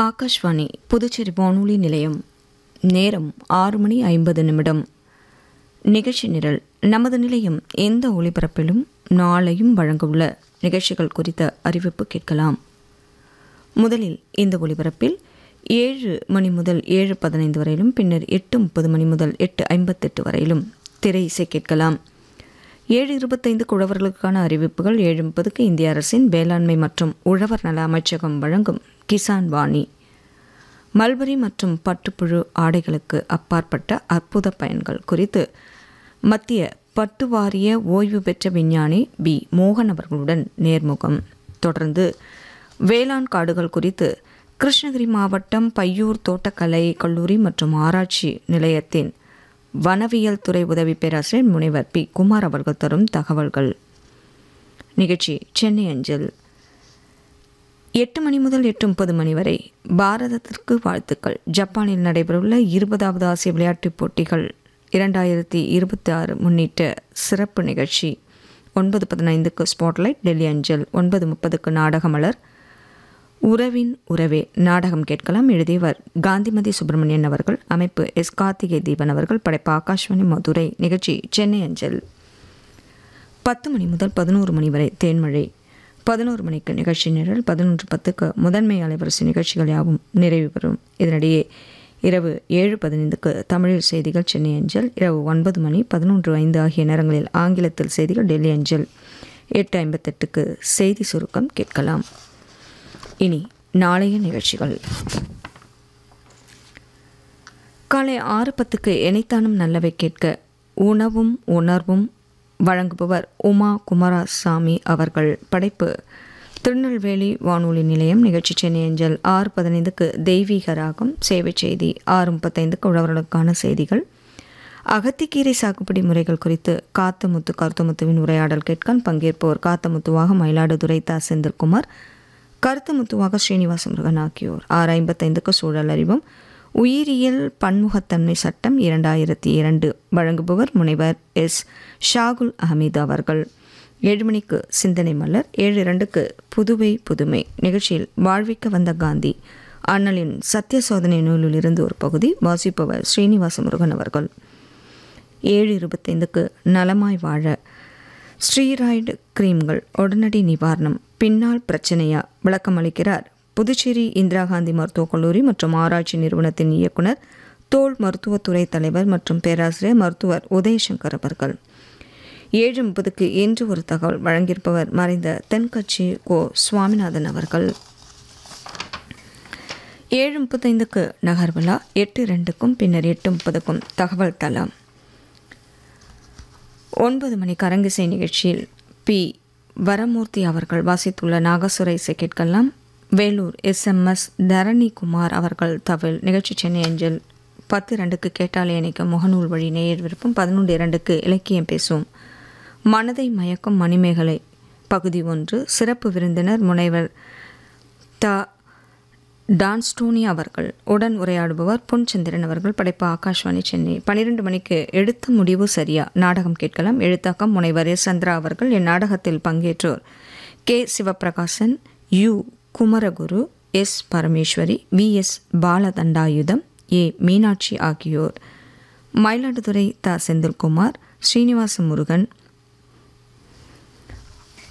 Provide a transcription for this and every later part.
ஆகாஷ்வாணி புதுச்சேரி வானொலி நிலையம் நேரம் ஆறு மணி ஐம்பது நிமிடம் நிகழ்ச்சி நிரல் நமது நிலையம் எந்த ஒளிபரப்பிலும் நாளையும் வழங்கவுள்ள நிகழ்ச்சிகள் குறித்த அறிவிப்பு கேட்கலாம் முதலில் இந்த ஒளிபரப்பில் ஏழு மணி முதல் ஏழு பதினைந்து வரையிலும் பின்னர் எட்டு முப்பது மணி முதல் எட்டு ஐம்பத்தெட்டு வரையிலும் திரை இசை கேட்கலாம் ஏழு இருபத்தைந்து உழவர்களுக்கான அறிவிப்புகள் ஏழு முப்பதுக்கு இந்திய அரசின் வேளாண்மை மற்றும் உழவர் நல அமைச்சகம் வழங்கும் கிசான் வாணி மல்பரி மற்றும் பட்டுப்புழு ஆடைகளுக்கு அப்பாற்பட்ட அற்புத பயன்கள் குறித்து மத்திய பட்டு வாரிய ஓய்வு பெற்ற விஞ்ஞானி பி மோகன் அவர்களுடன் நேர்முகம் தொடர்ந்து வேளாண் காடுகள் குறித்து கிருஷ்ணகிரி மாவட்டம் பையூர் தோட்டக்கலை கல்லூரி மற்றும் ஆராய்ச்சி நிலையத்தின் வனவியல் துறை உதவி பேராசிரியர் முனைவர் பி குமார் அவர்கள் தரும் தகவல்கள் நிகழ்ச்சி சென்னை அஞ்சல் எட்டு மணி முதல் எட்டு முப்பது மணி வரை பாரதத்திற்கு வாழ்த்துக்கள் ஜப்பானில் நடைபெறவுள்ள இருபதாவது ஆசிய விளையாட்டுப் போட்டிகள் இரண்டாயிரத்தி இருபத்தி ஆறு முன்னிட்ட சிறப்பு நிகழ்ச்சி ஒன்பது பதினைந்துக்கு ஸ்பாட்லைட் டெல்லி அஞ்சல் ஒன்பது முப்பதுக்கு நாடகமலர் உறவின் உறவே நாடகம் கேட்கலாம் எழுதியவர் காந்திமதி சுப்பிரமணியன் அவர்கள் அமைப்பு எஸ் கார்த்திகை தீபன் அவர்கள் படைப்பு ஆகாஷ்வாணி மதுரை நிகழ்ச்சி சென்னை அஞ்சல் பத்து மணி முதல் பதினோரு மணி வரை தேன்மழை பதினோரு மணிக்கு நிகழ்ச்சி நிரல் பதினொன்று பத்துக்கு முதன்மை அலைவரிசை நிகழ்ச்சிகள் யாவும் நிறைவு பெறும் இதனிடையே இரவு ஏழு பதினைந்துக்கு தமிழில் செய்திகள் சென்னை அஞ்சல் இரவு ஒன்பது மணி பதினொன்று ஐந்து ஆகிய நேரங்களில் ஆங்கிலத்தில் செய்திகள் டெல்லி அஞ்சல் எட்டு ஐம்பத்தெட்டுக்கு செய்தி சுருக்கம் கேட்கலாம் இனி நாளைய நிகழ்ச்சிகள் காலை ஆறு பத்துக்கு எனைத்தானும் நல்லவை கேட்க உணவும் உணர்வும் வழங்குபவர் உமா குமாரசாமி அவர்கள் படைப்பு திருநெல்வேலி வானொலி நிலையம் நிகழ்ச்சி சென்னை அஞ்சல் ஆறு பதினைந்துக்கு தெய்வீக ராகம் சேவை செய்தி ஆறு முப்பத்தைந்துக்கு உழவர்களுக்கான செய்திகள் அகத்திக்கீரை சாகுபடி முறைகள் குறித்து காத்தமுத்து கருத்தமுத்துவின் உரையாடல் கேட்கான் பங்கேற்போர் காத்தமுத்துவாக மயிலாடுதுறை தா செந்தில்குமார் கருத்தமுத்துவாக ஸ்ரீனிவாச முருகன் ஆகியோர் ஆறு ஐம்பத்தைந்துக்கு சூழல் அறிவும் உயிரியல் பன்முகத்தன்மை சட்டம் இரண்டாயிரத்தி இரண்டு வழங்குபவர் முனைவர் எஸ் ஷாகுல் அஹமீது அவர்கள் ஏழு மணிக்கு சிந்தனை மலர் ஏழு இரண்டுக்கு புதுவை புதுமை நிகழ்ச்சியில் வாழ்விக்க வந்த காந்தி அண்ணலின் சத்திய சோதனை நூலில் இருந்து ஒரு பகுதி வாசிப்பவர் ஸ்ரீனிவாச முருகன் அவர்கள் ஏழு இருபத்தைந்துக்கு நலமாய் வாழ ஸ்ரீராய்டு கிரீம்கள் உடனடி நிவாரணம் பின்னால் பிரச்சனையா விளக்கம் அளிக்கிறார் புதுச்சேரி இந்திரா காந்தி மருத்துவக் கல்லூரி மற்றும் ஆராய்ச்சி நிறுவனத்தின் இயக்குனர் தோல் மருத்துவத்துறை தலைவர் மற்றும் பேராசிரியர் மருத்துவர் உதயசங்கர் அவர்கள் ஏழு முப்பதுக்கு இன்று ஒரு தகவல் வழங்கியிருப்பவர் மறைந்த தென்கட்சி கோ சுவாமிநாதன் அவர்கள் ஏழு முப்பத்தைந்துக்கு நகர்விழா எட்டு ரெண்டுக்கும் பின்னர் எட்டு முப்பதுக்கும் தகவல் தளம் ஒன்பது மணி கரங்கிசை நிகழ்ச்சியில் பி வரமூர்த்தி அவர்கள் வாசித்துள்ள நாகசுர இசை கேட்கலாம் வேலூர் எஸ்எம்எஸ் தரணி குமார் அவர்கள் தவில் நிகழ்ச்சி சென்னை அஞ்சல் பத்து ரெண்டுக்கு கேட்டாலே இணைக்க முகநூல் வழி நேயர் விருப்பம் பதினொன்று இரண்டுக்கு இலக்கியம் பேசும் மனதை மயக்கும் மணிமேகலை பகுதி ஒன்று சிறப்பு விருந்தினர் முனைவர் த டான்ஸ்டோனி அவர்கள் உடன் உரையாடுபவர் பொன் சந்திரன் அவர்கள் படைப்பு ஆகாஷ்வாணி சென்னை பன்னிரெண்டு மணிக்கு எடுத்த முடிவு சரியா நாடகம் கேட்கலாம் எழுத்தாக்கம் முனைவர் எஸ் சந்திரா அவர்கள் இந்நாடகத்தில் பங்கேற்றோர் K Sivaprakasan U Kumaraguru S Parameswari V S Balathandayutham A Meenakshi ஆகியோர் மயிலாடுதுறை த செந்தில்குமார் ஸ்ரீனிவாச முருகன்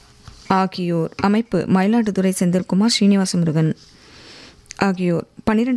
ஆகியோர் அமைப்பு மயிலாடுதுறை செந்தில்குமார் ஸ்ரீனிவாச முருகன் ஆகியோர் பன்னிரெண்டு